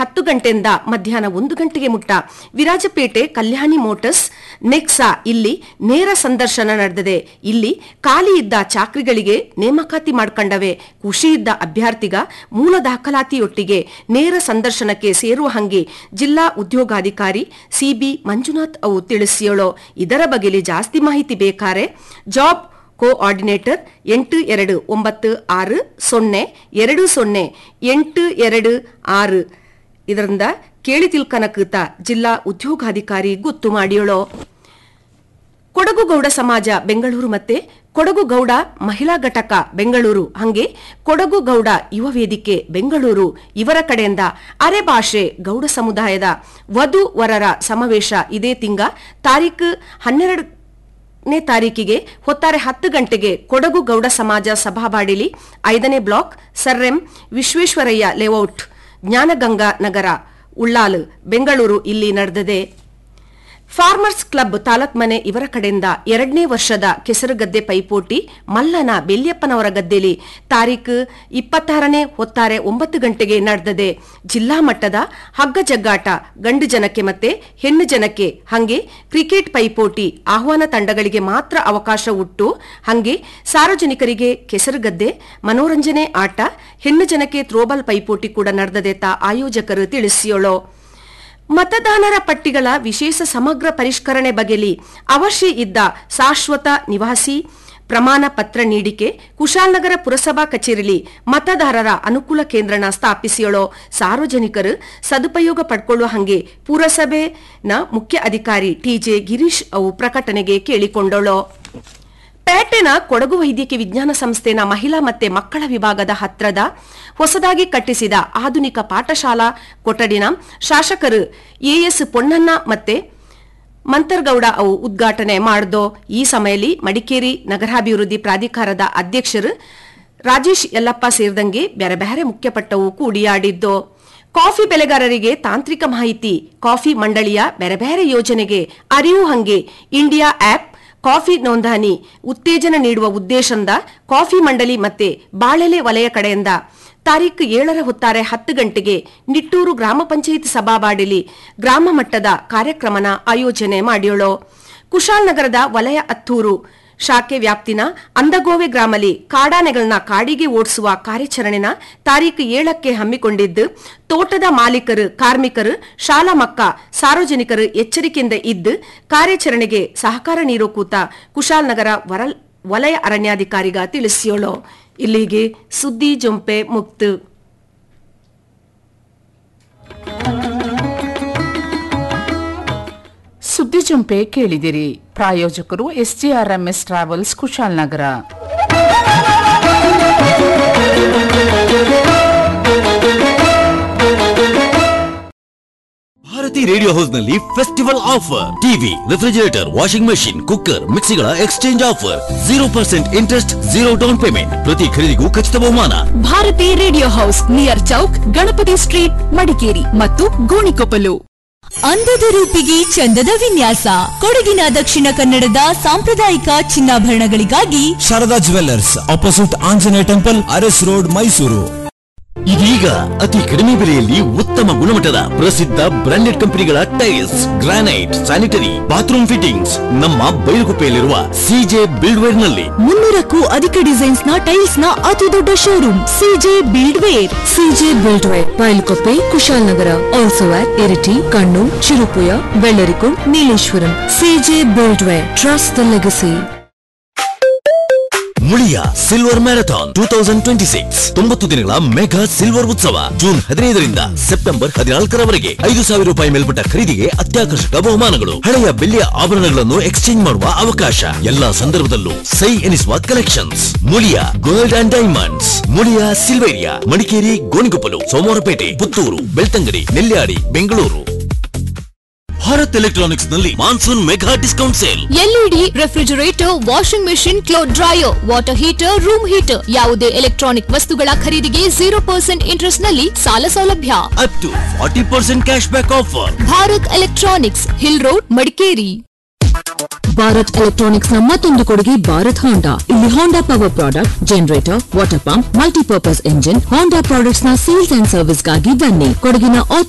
ಹತ್ತು ಗಂಟೆಯಿಂದ ಮಧ್ಯಾಹ್ನ ಒಂದು ಗಂಟೆಗೆ ಮುಟ್ಟ ವಿರಾಜಪೇಟೆ ಕಲ್ಯಾಣಿ ಮೋಟರ್ಸ್ ನೆಕ್ಸಾ ಇಲ್ಲಿ ನೇರ ಸಂದರ್ಶನ ನಡೆದಿದೆ ಇಲ್ಲಿ ಖಾಲಿ ಇದ್ದ ಚಾಕ್ರಿಗಳಿಗೆ ನೇಮಕಾತಿ ಮಾಡ್ಕೊಂಡವೆ ಖುಷಿ ಇದ್ದ ಅಭ್ಯರ್ಥಿಗ ಮೂಲ ದಾಖಲಾತಿಯೊಟ್ಟಿಗೆ ನೇರ ಸಂದರ್ಶನಕ್ಕೆ ಸೇರುವ ಹಂಗೆ ಜಿಲ್ಲಾ ಉದ್ಯೋಗಾಧಿಕಾರಿ ಸಿಬಿ ಮಂಜುನಾಥ್ ಅವು ತಿಳಿಸಿಯೋಳು ಇದರ ಬಗೆಲಿ ಜಾಸ್ತಿ ಮಾಹಿತಿ ಬೇಕಾರೆ ಜಾಬ್ ಕೋಆರ್ಡಿನೇಟರ್ ಎಂಟು ಎರಡು ಒಂಬತ್ತು ಆರು ಸೊನ್ನೆ ಎರಡು ಸೊನ್ನೆ ಎಂಟು ಎರಡು ಆರು ಇದರಿಂದ ಕೇಳಿ ತಿಳ್ಕನಕೃತ ಜಿಲ್ಲಾ ಉದ್ಯೋಗಾಧಿಕಾರಿ ಗೊತ್ತು ಮಾಡಿಯೋಳು ಕೊಡಗು ಗೌಡ ಸಮಾಜ ಬೆಂಗಳೂರು ಮತ್ತೆ ಕೊಡಗು ಗೌಡ ಮಹಿಳಾ ಘಟಕ ಬೆಂಗಳೂರು ಹಂಗೆ ಕೊಡಗು ಗೌಡ ಯುವ ವೇದಿಕೆ ಬೆಂಗಳೂರು ಇವರ ಕಡೆಯಿಂದ ಅರೆ ಭಾಷೆ ಗೌಡ ಸಮುದಾಯದ ವಧು ವರರ ಸಮಾವೇಶ ಇದೇ ತಿಂಗ ತಾರೀಕು ಹನ್ನೆರಡನೇ ತಾರೀಕಿಗೆ ಹೊತ್ತಾರೆ ಹತ್ತು ಗಂಟೆಗೆ ಕೊಡಗು ಗೌಡ ಸಮಾಜ ಸಭಾಬಾಡಿಲಿ ಐದನೇ block sir M Visvesvaraya layout Jnanaganga Nagar Ullal Bengaluru ಇಲ್ಲಿ ನಡೆದಿದೆ ಫಾರ್ಮರ್ಸ್ ಕ್ಲಬ್ ತಾಲೂಕ್ ಮನೆ ಇವರ ಕಡೆಯಿಂದ ಎರಡನೇ ವರ್ಷದ ಕೆಸರುಗದ್ದೆ ಪೈಪೋಟಿ ಮಲ್ಲನ ಬೆಲ್ಯಪ್ಪನವರ ಗದ್ದೆಲಿ ತಾರೀಕು ಇಪ್ಪತ್ತಾರನೇ ಹೊತ್ತಾರೆ ಒಂಬತ್ತು ಗಂಟೆಗೆ ನಡೆದಿದೆ ಜಿಲ್ಲಾ ಮಟ್ಟದ ಹಗ್ಗ ಜಗ್ಗಾಟ ಗಂಡು ಜನಕ್ಕೆ ಮತ್ತೆ ಹೆಣ್ಣು ಜನಕ್ಕೆ ಹಂಗೆ ಕ್ರಿಕೆಟ್ ಪೈಪೋಟಿ ಆಹ್ವಾನ ತಂಡಗಳಿಗೆ ಮಾತ್ರ ಅವಕಾಶ ಉಟ್ಟು ಹಂಗೆ ಸಾರ್ವಜನಿಕರಿಗೆ ಕೆಸರುಗದ್ದೆ ಮನೋರಂಜನೆ ಆಟ ಹೆಣ್ಣು ಜನಕ್ಕೆ ಥ್ರೋಬಾಲ್ ಪೈಪೋಟಿ ಕೂಡ ನಡೆದದೆ ತಾ ಆಯೋಜಕರು ತಿಳಿಸಿಯೋಳು ಮತದಾನರ ಪಟ್ಟಿಗಳ ವಿಶೇಷ ಸಮಗ್ರ ಪರಿಷ್ಕರಣೆ ಬಗೆಲಿ ಅವಶ್ಯ ಇದ್ದ ಶಾಶ್ವತ ನಿವಾಸಿ ಪ್ರಮಾಣ ಪತ್ರ ನೀಡಿಕೆ ಕುಶಾಲನಗರ ಪುರಸಭಾ ಕಚೇರಿಲಿ ಮತದಾರರ ಅನುಕೂಲ ಕೇಂದ್ರನ ಸ್ಥಾಪಿಸಿಯೋಳು ಸಾರ್ವಜನಿಕರು ಸದುಪಯೋಗ ಪಡ್ಕೊಳ್ಳುವ ಹಂಗೆ ಪುರಸಭೆನ ಮುಖ್ಯ ಅಧಿಕಾರಿ ಟಿಜೆ ಗಿರೀಶ್ ಅವು ಪ್ರಕಟಣೆಗೆ ಕೇಳಿಕೊಂಡಳು ಪೇಟೆನ ಕೊಡಗು ವೈದ್ಯಕೀಯ ವಿಜ್ಞಾನ ಸಂಸ್ಥೆನ ಮಹಿಳಾ ಮತ್ತೆ ಮಕ್ಕಳ ವಿಭಾಗದ ಹತ್ರದ ಹೊಸದಾಗಿ ಕಟ್ಟಿಸಿದ ಆಧುನಿಕ ಪಾಠಶಾಲಾ ಕೊಠಡಿನ ಶಾಸಕರು ಎಎಸ್ ಪೊನ್ನಣ್ಣ ಮತ್ತೆ ಮಂತರ್ಗೌಡ ಅವು ಉದ್ಘಾಟನೆ ಮಾಡ್ದೋ ಈ ಸಮಯದಲ್ಲಿ ಮಡಿಕೇರಿ ನಗರಾಭಿವೃದ್ಧಿ ಪ್ರಾಧಿಕಾರದ ಅಧ್ಯಕ್ಷರು ರಾಜೇಶ್ ಯಲ್ಲಪ್ಪ ಸೇರಿದಂಗೆ ಬೇರೆ ಬೇರೆ ಮುಖ್ಯಪಟ್ಟವು ಕೂಡಿಯಾಡಿದ್ದು ಕಾಫಿ ಬೆಳೆಗಾರರಿಗೆ ತಾಂತ್ರಿಕ ಮಾಹಿತಿ ಕಾಫಿ ಮಂಡಳಿಯ ಬೇರೆ ಬೇರೆ ಯೋಜನೆಗೆ ಅರಿವು ಹಂಗೆ ಇಂಡಿಯಾ ಆಪ್ ಕಾಫಿ ನೋಂದಣಿ ಉತ್ತೇಜನ ನೀಡುವ ಉದ್ದೇಶದಿಂದ ಕಾಫಿ ಮಂಡಳಿ ಮತ್ತೆ ಬಾಳೆಲೆ ವಲಯ ಕಡೆಯಿಂದ ತಾರೀಕು ಏಳರ ಹೊತ್ತಾರೆ ಹತ್ತು ಗಂಟೆಗೆ ನಿಟ್ಟೂರು ಗ್ರಾಮ ಪಂಚಾಯತ್ ಸಭಾಬಾಡಿಲಿ ಗ್ರಾಮ ಮಟ್ಟದ ಕಾರ್ಯಕ್ರಮನ ಆಯೋಜನೆ ಮಾಡಿಯೋಳು ಕುಶಾಲನಗರದ ವಲಯ ಹತ್ತೂರು ಶಾಖೆ ವ್ಯಾಪ್ತಿನ ಅಂದಗೋವೆ ಗ್ರಾಮಲಿ ಕಾಡಾನೆಗಳನ್ನ ಕಾಡಿಗೆ ಓಡಿಸುವ ಕಾರ್ಯಾಚರಣೆನ ತಾರೀಕು ಏಳಕ್ಕೆ ಹಮ್ಮಿಕೊಂಡಿದ್ದು ತೋಟದ ಮಾಲೀಕರು ಕಾರ್ಮಿಕರು ಶಾಲಾ ಮಕ್ಕ ಸಾರ್ವಜನಿಕರು ಎಚ್ಚರಿಕೆಯಿಂದ ಇದ್ದು ಕಾರ್ಯಾಚರಣೆಗೆ ಸಹಕಾರ ನೀಡೋ ಕೂತ ಕುಶಾಲನಗರ ವರಲ್ ವಲಯ ಅರಣ್ಯಾಧಿಕಾರಿಗ ತಿಳಿಸಿಯೋಳು ಇಲ್ಲಿಗೆ ಸುದ್ದಿ ಜೊಂಪೆ ಮುಕ್ತು ಸುದ್ದಿ ಜುಂಪೆ ಕೇಳಿದಿರಿ ಪ್ರಾಯೋಜಕರು SGRMS travels Kushalnagar Bharati radio house ನಲ್ಲಿ festival offer TV refrigerator washing machine cooker ಮಿಕ್ಸಿಗಳ exchange offer zero percent interest zero down payment ಪ್ರತಿ ಖರೀದಿಗೂ ಖಚಿತ ಬಹುಮಾನ Bharati radio house near Chowk Ganapati street Madikeri ಮತ್ತು ಗೋಣಿಕೊಪ್ಪಲು ಅಂದದ ರೂಪಿಗೆ ಚಂದದ ವಿನ್ಯಾಸ ಕೊಡಗಿನ ದಕ್ಷಿಣ ಕನ್ನಡದ ಸಾಂಪ್ರದಾಯಿಕ ಚಿನ್ನಾಭರಣಗಳಿಗಾಗಿ Sharada jewellers opposite Anjaneya temple Aras road Mysuru ಇದೀಗ ಅತಿ ಕಡಿಮೆ ಬೆಲೆಯಲ್ಲಿ ಉತ್ತಮ ಗುಣಮಟ್ಟದ ಪ್ರಸಿದ್ಧ ಬ್ರಾಂಡೆಡ್ ಕಂಪನಿಗಳ tiles granite sanitary bathroom fittings ನಮ್ಮ ಬೈಲುಗುಪ್ಪೆಯಲ್ಲಿರುವ ಸಿಜೆ ಬಿಲ್ಡ್ವೇರ್ ನಲ್ಲಿ ಮುನ್ನೂರಕ್ಕೂ ಅಧಿಕ ಡಿಸೈನ್ಸ್ ನ ಟೈಲ್ಸ್ ನ ಅತಿ ದೊಡ್ಡ showroom CJ buildware CJ buildware Bylakuppe Kushalnagar also at Iritty Kannur Cherupuzha Vellarikundu Nileshwaram CJ buildware trust the legacy Muliya silver marathon two thousand twenty six ತೊಂಬತ್ತು ದಿನಗಳ ಮೆಗಾ ಸಿಲ್ವರ್ ಉತ್ಸವ ಜೂನ್ ಹದಿನೈದರಿಂದ ಸೆಪ್ಟೆಂಬರ್ ಹದಿನಾಲ್ಕರವರೆಗೆ ಐದು ಸಾವಿರ ರೂಪಾಯಿ ಮೇಲ್ಪಟ್ಟ ಖರೀದಿಗೆ ಅತ್ಯಾಕರ್ಷಕ ಬಹುಮಾನಗಳು ಹಳೆಯ ಬೆಳ್ಳಿಯ ಆಭರಣಗಳನ್ನು ಎಕ್ಸ್ಚೇಂಜ್ ಮಾಡುವ ಅವಕಾಶ ಎಲ್ಲಾ ಸಂದರ್ಭದಲ್ಲೂ ಸೈ ಎನಿಸುವ collections Muliya gold and diamonds Muliya Silveria Madikeri Gonikoppal Somwarpet Puttur Belthangady Nelyadi Bengaluru Bharat electronics ನಲ್ಲಿ monsoon mega discount sale LED refrigerator washing machine cloth dryer water heater room heater ಯಾವುದೇ ಎಲೆಕ್ಟ್ರಾನಿಕ್ ವಸ್ತುಗಳ ಖರೀದಿಗೆ ಜೀರೋ ಪರ್ಸೆಂಟ್ ಇಂಟ್ರೆಸ್ಟ್ ನಲ್ಲಿ ಸಾಲ ಸೌಲಭ್ಯ up to forty percent cash back offer Bharat electronics hill road Madikeri Bharat electronics ನ ಮತ್ತೊಂದು ಕೊಡುಗೆ ಭಾರತ್ ಹೋಂಡಾ ಇಲ್ಲಿ Honda power product generator water pump multipurpose engine Honda products ನ ಸೇಲ್ಸ್ ಅಂಡ್ ಸರ್ವಿಸ್ ಗಾಗಿ ಬನ್ನಿ ಕೊಡಗಿನ